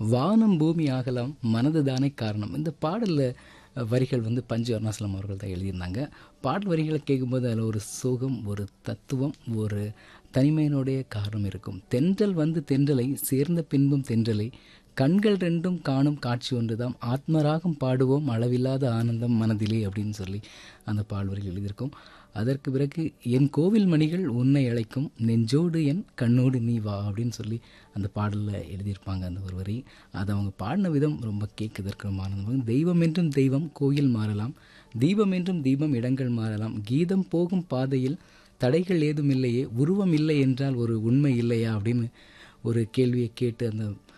வானம் பூமி ஆகலாம் மனது தானே காரணம் இந்த பாடலில் வரிகள் வந்து பஞ்சு அருணாசலம் அவர்கள் தான் எழுதியிருந்தாங்க பாடல் வரிகளை கேட்கும்போது அதில் ஒரு சோகம் ஒரு தத்துவம் ஒரு தனிமையினுடைய காரணம் இருக்கும் தென்றல் வந்து தென்றலை சேர்ந்த பின்பும் தென்றலை கண்கள் ரெண்டும் காணும் காட்சி ஒன்றுதான் ஆத்மராகம் பாடுவோம் அளவில்லாத ஆனந்தம் மனதிலே அப்படின்னு சொல்லி அந்த பால்வரிகள் எழுதியிருக்கோம் அதற்கு பிறகு என் கோவில் மணிகள் உன்னை அழைக்கும் நெஞ்சோடு என் கண்ணோடு நீ வா அப்படின்னு சொல்லி அந்த பாடலில் எழுதியிருப்பாங்க அந்த ஒரு வரி அதை அவங்க பாடின விதம் ரொம்ப கேட்குதற்கு ரொம்ப ஆனந்தமாக தெய்வம் என்றும் தெய்வம் கோயில் மாறலாம் தீபம் என்றும் தீபம் இடங்கள் மாறலாம் கீதம் போகும் பாதையில் தடைகள் ஏதும் இல்லையே உருவம் இல்லை என்றால் ஒரு உண்மை இல்லையா அப்படின்னு ஒரு கேள்வியை கேட்டு அந்த